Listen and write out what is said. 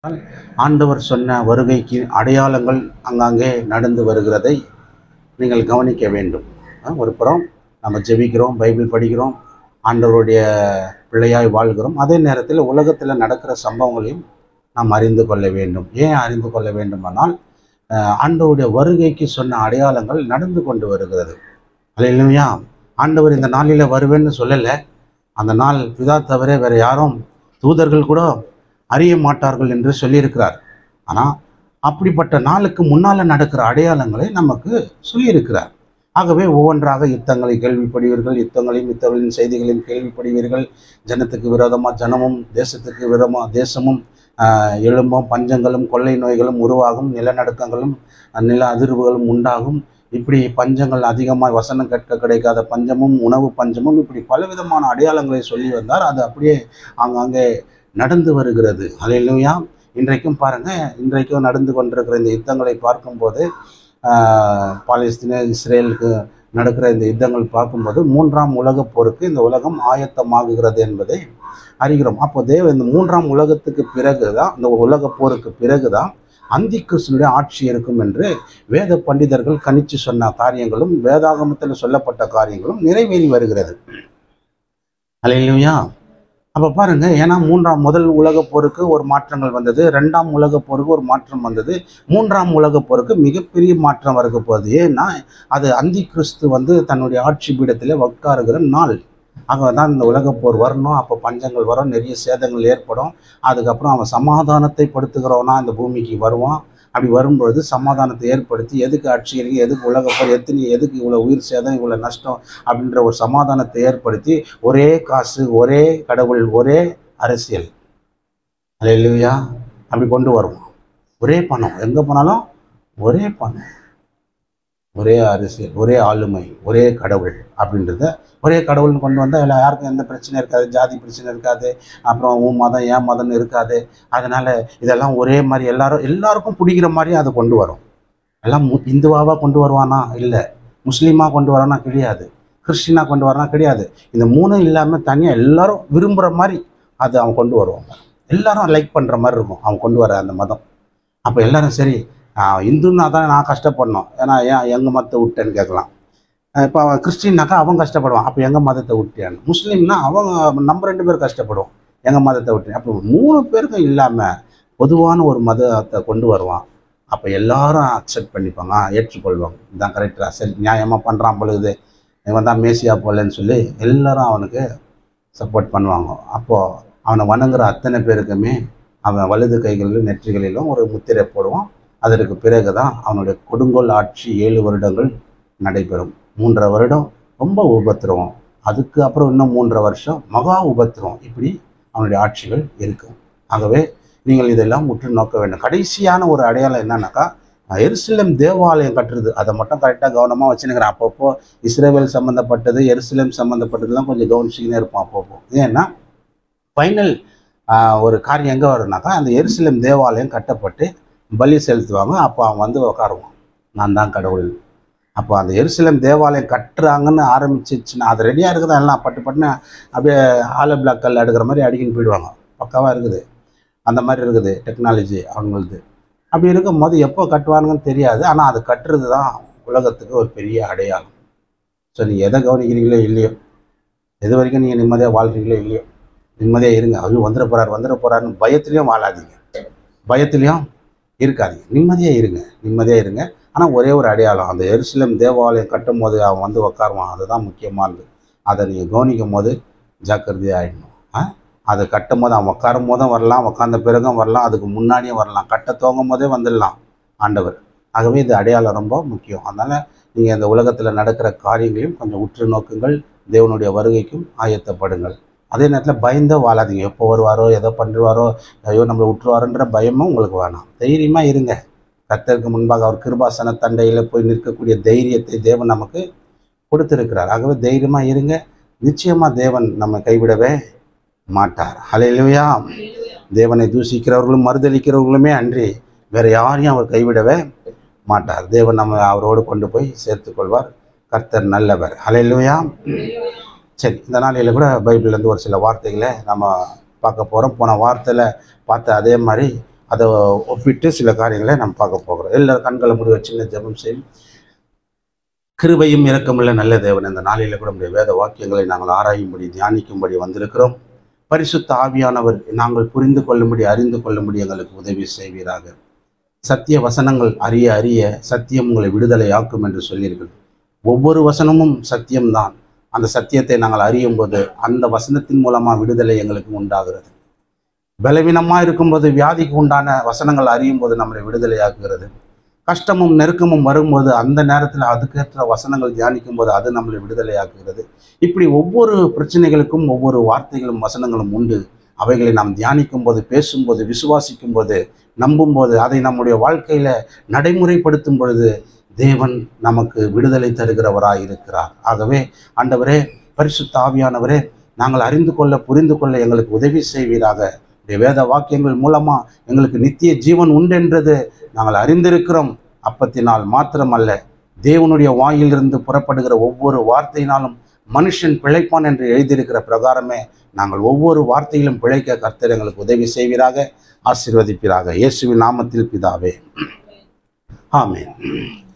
ஆண்டவர் சொன்ன வருகைக்கு அடையாளங்கள் அங்கங்கே நடந்து வருகிறதை நீங்கள் கவனிக்க வேண்டும் அஹ் ஒரு புறம் நம்ம ஜெபிக்கிறோம் பைபிள் படிக்கிறோம் ஆண்டவருடைய பிள்ளையாய் வாழ்கிறோம் அதே நேரத்தில் உலகத்தில் நடக்கிற சம்பவங்களையும் நாம் அறிந்து கொள்ள வேண்டும் ஏன் அறிந்து கொள்ள வேண்டுமானால் அஹ் ஆண்டவருடைய வருகைக்கு சொன்ன அடையாளங்கள் நடந்து கொண்டு வருகிறது அல்லையா ஆண்டவர் இந்த நாளில் வருவேன்னு சொல்லலை அந்த நாள் பிதா தவிர வேறு யாரும் தூதர்கள் கூட அறிய மாட்டார்கள் என்று சொல்லியிருக்கிறார் ஆனால் அப்படிப்பட்ட நாளுக்கு முன்னால் நடக்கிற அடையாளங்களை நமக்கு சொல்லியிருக்கிறார் ஆகவே ஒவ்வொன்றாக யுத்தங்களை கேள்விப்படுவீர்கள் யுத்தங்களையும் யுத்தங்களின் செய்திகளையும் கேள்விப்படுவீர்கள் ஜனத்துக்கு விரோதமாக ஜனமும் தேசத்துக்கு விரோதமாக தேசமும் ஆஹ், எழும்பும் பஞ்சங்களும் கொள்ளை நோய்களும் உருவாகும் நிலநடுக்கங்களும் அஹ், நில அதிர்வுகளும் உண்டாகும் இப்படி பஞ்சங்கள் அதிகமாக வசனம் கேட்க கிடைக்காத பஞ்சமும் உணவு பஞ்சமும் இப்படி பலவிதமான அடையாளங்களை சொல்லி வந்தார் அது அப்படியே ஆங்காங்கே நடந்து வருகிறது அலையிலுயா இன்றைக்கும் பாருங்க இன்றைக்கும் நடந்து கொண்டிருக்கிற இந்த யுத்தங்களை பார்க்கும்போது ஆஹ், பாலஸ்தீன இஸ்ரேலுக்கு நடக்கிற இந்த யுத்தங்கள் பார்க்கும்போது மூன்றாம் உலகப் போருக்கு இந்த உலகம் ஆயத்தமாகுகிறது என்பதை அறிகிறோம் அப்போ தேவ இந்த மூன்றாம் உலகத்துக்கு பிறகு தான் இந்த உலகப் போருக்கு பிறகு தான் அந்தி கிறிஸ்தனுடைய ஆட்சி இருக்கும் என்று வேத பண்டிதர்கள் கணிச்சு சொன்ன காரியங்களும் வேதாகமத்தில் சொல்லப்பட்ட காரியங்களும் நிறைவேறி வருகிறது அல்லையா அப்போ பாருங்க ஏன்னா மூன்றாம் முதல் உலகப் போருக்கு ஒரு மாற்றங்கள் வந்தது ரெண்டாம் உலகப் போருக்கு ஒரு மாற்றம் வந்தது மூன்றாம் உலகப் போருக்கு மிகப்பெரிய மாற்றம் வரக்க போகுது ஏன்னா அது அந்தி கிறிஸ்து வந்து தன்னுடைய ஆட்சி பீடத்தில் உட்காருகிற நாள் அங்கே தான் இந்த உலகப் போர் வரணும் அப்போ பஞ்சங்கள் வரும் நிறைய சேதங்கள் ஏற்படும் அதுக்கப்புறம் அவன் சமாதானத்தை படுத்துகிறவனா இந்த பூமிக்கு வருவான் அப்படி வரும்பொழுது சமாதானத்தை ஏற்படுத்தி எதுக்கு ஆட்சி இருக்கு எதுக்கு உலகப் போர் எத்தனை எதுக்கு இவ்வளோ உயிர் சேதம் இவ்வளோ நஷ்டம் அப்படின்ற ஒரு சமாதானத்தை ஏற்படுத்தி ஒரே காசு ஒரே கடவுள் ஒரே அரசியல் அல்லையா அப்படி கொண்டு வருவோம் ஒரே பணம் எங்கே போனாலும் ஒரே பணம் ஒரே அரசியல் ஒரே ஆளுமை ஒரே கடவுள் அப்படின்றத ஒரே கடவுள்னு கொண்டு வந்தால் எல்லா யாருக்கும் எந்த பிரச்சனையும் இருக்காது ஜாதி பிரச்சனை இருக்காது அப்புறம் உன் மதம் ஏன் மதம்னு இருக்காது அதனால் இதெல்லாம் ஒரே மாதிரி எல்லாரும் எல்லாருக்கும் பிடிக்கிற மாதிரி அதை கொண்டு வரும் எல்லாம் மு இந்துவாவாக கொண்டு வருவானா இல்லை முஸ்லீமாக கொண்டு வரானா கிடையாது கிறிஸ்டினாக கொண்டு வரானா கிடையாது இந்த மூணும் இல்லாமல் தனியாக எல்லாரும் விரும்புகிற மாதிரி அது அவன் கொண்டு வருவாங்க எல்லாரும் லைக் பண்ணுற மாதிரி இருக்கும் அவன் கொண்டு வர அந்த மதம் அப்போ எல்லாரும் சரி ஆஹ் இந்துன்னா தான் நான் கஷ்டப்படணும் ஏன்னா ஏன் எங்கள் மதத்தை விட்டேன்னு கேட்கலாம் இப்போ அவன் கிறிஸ்டின்னாக்கா அவன் கஷ்டப்படுவான் அப்போ எங்கள் மதத்தை விட்டியான்னு முஸ்லீம்னா அவங்க நம்ம ரெண்டு பேரும் கஷ்டப்படுவோம் எங்கள் மதத்தை விட்டு அப்போ மூணு பேருக்கும் இல்லாமல் பொதுவான ஒரு மதத்தை கொண்டு வருவான் அப்போ எல்லாரும் அக்செப்ட் பண்ணிப்பாங்க ஆ, ஏற்றுக்கொள்வாங்க இதான் கரெக்டாக சரி நியாயமாக பண்ணுறான் பொழுது இவன் தான் மேசியா போலன்னு சொல்லி எல்லாரும் அவனுக்கு சப்போர்ட் பண்ணுவாங்க அப்போது அவனை வணங்குற அத்தனை பேருக்குமே அவன் வலது கைகளிலும் நெற்றிகளிலும் ஒரு முத்திரை போடுவான் அதற்கு பிறகு தான் அவனுடைய கொடுங்கோல் ஆட்சி ஏழு வருடங்கள் நடைபெறும் மூன்றரை வருடம் ரொம்ப உபத்திரவம் அதுக்கு அப்புறம் இன்னும் மூன்றரை வருஷம் மகா உபத்திரவம் இப்படி அவனுடைய ஆட்சிகள் இருக்கும் ஆகவே நீங்கள் இதெல்லாம் உற்று நோக்க வேண்டும் கடைசியான ஒரு அடையாளம் என்னன்னாக்கா எருசலேம் தேவாலயம் கட்டுறது அதை மட்டும் கரெக்டாக கவனமாக வச்சுனுக்கிறேன் அப்பப்போ இஸ்ரேவேல் சம்மந்தப்பட்டது எருசலேம் சம்மந்தப்பட்டதுலாம் கொஞ்சம் கவனிச்சிக்கினே இருப்போம் அப்பப்போ ஏன்னா ஃபைனல் ஒரு காரியம் எங்கே வரும்னாக்கா அந்த எருசலேம் தேவாலயம் கட்டப்பட்டு பலி செலுத்துவாங்க அப்போ அவன் வந்து உட்காருவான் நான் தான் கடவுள் அப்போ அந்த எருசலேம் தேவாலயம் கட்டுறாங்கன்னு ஆரம்பிச்சிச்சுன்னா அது ரெடியாக இருக்குதா எல்லாம் பட்டு பட்டுன்னு அப்படியே ஆல பிளாக் கல் எடுக்கிற மாதிரி அடிக்கின்னு போயிடுவாங்க பக்காவாக இருக்குது அந்த மாதிரி இருக்குது டெக்னாலஜி அவங்களது அப்படி இருக்கும் போது எப்போ கட்டுவானுங்கன்னு தெரியாது ஆனால் அது கட்டுறது தான் உலகத்துக்கு ஒரு பெரிய அடையாளம் ஸோ நீங்கள் எதை கவனிக்கிறீங்களோ இல்லையோ எது வரைக்கும் நீங்கள் நிம்மதியாக வாழ்றீங்களோ இல்லையோ நிம்மதியாக இருங்க ஐயோ வந்துட போகிறார் வந்துட போகிறாருன்னு பயத்துலேயும் வாழாதீங்க பயத்துலேயும் இருக்காதீங்க நிம்மதியாக இருங்க நிம்மதியாக இருங்க ஆனால் ஒரே ஒரு அடையாளம் அந்த எருசலேம் தேவாலயம் கட்டும் போது அவன் வந்து உட்காருவான் அதுதான் முக்கியமானது அதை நீங்கள் கவனிக்கும் போது ஜாக்கிரதையாக ஆகிடணும் ஆ அதை கட்டும் போது அவன் உட்காரும் போதும் வரலாம் உட்காந்த பிறகும் வரலாம் அதுக்கு முன்னாடியும் வரலாம் கட்ட துவங்கும் போதே வந்துடலாம் ஆண்டவர் ஆகவே இது அடையாளம் ரொம்ப முக்கியம் அதனால் நீங்கள் இந்த உலகத்தில் நடக்கிற காரியங்களையும் கொஞ்சம் உற்று நோக்குங்கள் தேவனுடைய வருகைக்கும் ஆயத்தப்படுங்கள் அதே நேரத்தில் பயந்தோ வாழாதீங்க எப்போ வருவாரோ எதோ பண்ணுவாரோ ஐயோ நம்மளை விட்டுருவாருன்ற பயமும் உங்களுக்கு வேணாம் தைரியமாக இருங்க கர்த்தருக்கு முன்பாக அவர் கிருபாசன தண்டையில் போய் நிற்கக்கூடிய தைரியத்தை தேவன் நமக்கு கொடுத்திருக்கிறார் ஆகவே தைரியமாக இருங்க நிச்சயமாக தேவன் நம்ம கைவிடவே மாட்டார் ஹalleluya தேவனை தூசிக்கிறவர்களும் மறுதளிக்கிறவர்களுமே அன்றி வேற யாரையும் அவர் கைவிடவே மாட்டார் தேவன் நம்ம அவரோடு கொண்டு போய் சேர்த்துக் கொள்வார் கர்த்தர் நல்லவர் ஹalleluya சரி இந்த நாளையில் கூட பைபிள்லேருந்து ஒரு சில வார்த்தைகளை நம்ம பார்க்க போகிறோம் போன வார்த்தையில் பார்த்த அதே மாதிரி அதை ஒப்பிட்டு சில காரியங்களை நாம் பார்க்க போகிறோம் எல்லாரும் கண்களை முடிவு சின்ன ஜெபம் செய்யும் கிருபையும் இரக்கமுள்ள நல்ல தேவன் இந்த நாளில் கூட நம்முடைய வேத வாக்கியங்களை நாங்கள் ஆராயும்படி தியானிக்கும்படி வந்திருக்கிறோம் பரிசுத்த ஆவியானவர் நாங்கள் புரிந்து கொள்ளும்படி அறிந்து கொள்ளும்படி எங்களுக்கு உதவி செய்வீராக சத்திய வசனங்கள் அறிய அறிய சத்தியம் உங்களை விடுதலை ஆக்கும் என்று சொல்லீர்கள் ஒவ்வொரு வசனமும் சத்தியம்தான் அந்த சத்தியத்தை நாங்கள் அறியும் போது அந்த வசனத்தின் மூலமாக விடுதலை எங்களுக்கு உண்டாகிறது பலவீனமாக இருக்கும்போது வியாதிக்கு உண்டான வசனங்கள் அறியும் போது நம்மளை விடுதலையாக்குகிறது கஷ்டமும் நெருக்கமும் வரும்போது அந்த நேரத்தில் அதுக்கேற்ற வசனங்கள் தியானிக்கும் போது அது நம்மளை விடுதலையாக்குகிறது இப்படி ஒவ்வொரு பிரச்சனைகளுக்கும் ஒவ்வொரு வார்த்தைகளும் வசனங்களும் உண்டு அவைகளை நாம் தியானிக்கும் போது பேசும்போது விசுவாசிக்கும் போது நம்பும் போது அதை நம்முடைய வாழ்க்கையில நடைமுறைப்படுத்தும் பொழுது தேவன் நமக்கு விடுதலை தருகிறவராய் இருக்கிறார் ஆகவே ஆண்டவரே பரிசுத்த ஆவியானவரே நாங்கள் அறிந்து கொள்ள புரிந்து கொள்ள எங்களுக்கு உதவி செய்வீராக உடைய வேத வாக்கியங்கள் மூலமா எங்களுக்கு நித்திய ஜீவன் உண்டென்றது நாங்கள் அறிந்திருக்கிறோம் அப்பத்தினால் மாத்திரமல்ல தேவனுடைய வாயிலிருந்து புறப்படுகிற ஒவ்வொரு வார்த்தையினாலும் மனுஷன் பிழைப்பான் என்று எழுதியிருக்கிற பிரகாரமே நாங்கள் ஒவ்வொரு வார்த்தையிலும் பிழைக்க கர்த்தர் எங்களுக்கு உதவி செய்வீராக ஆசீர்வதிப்பீராக இயேசுவின் நாமத்தில் பிதாவே ஆமென்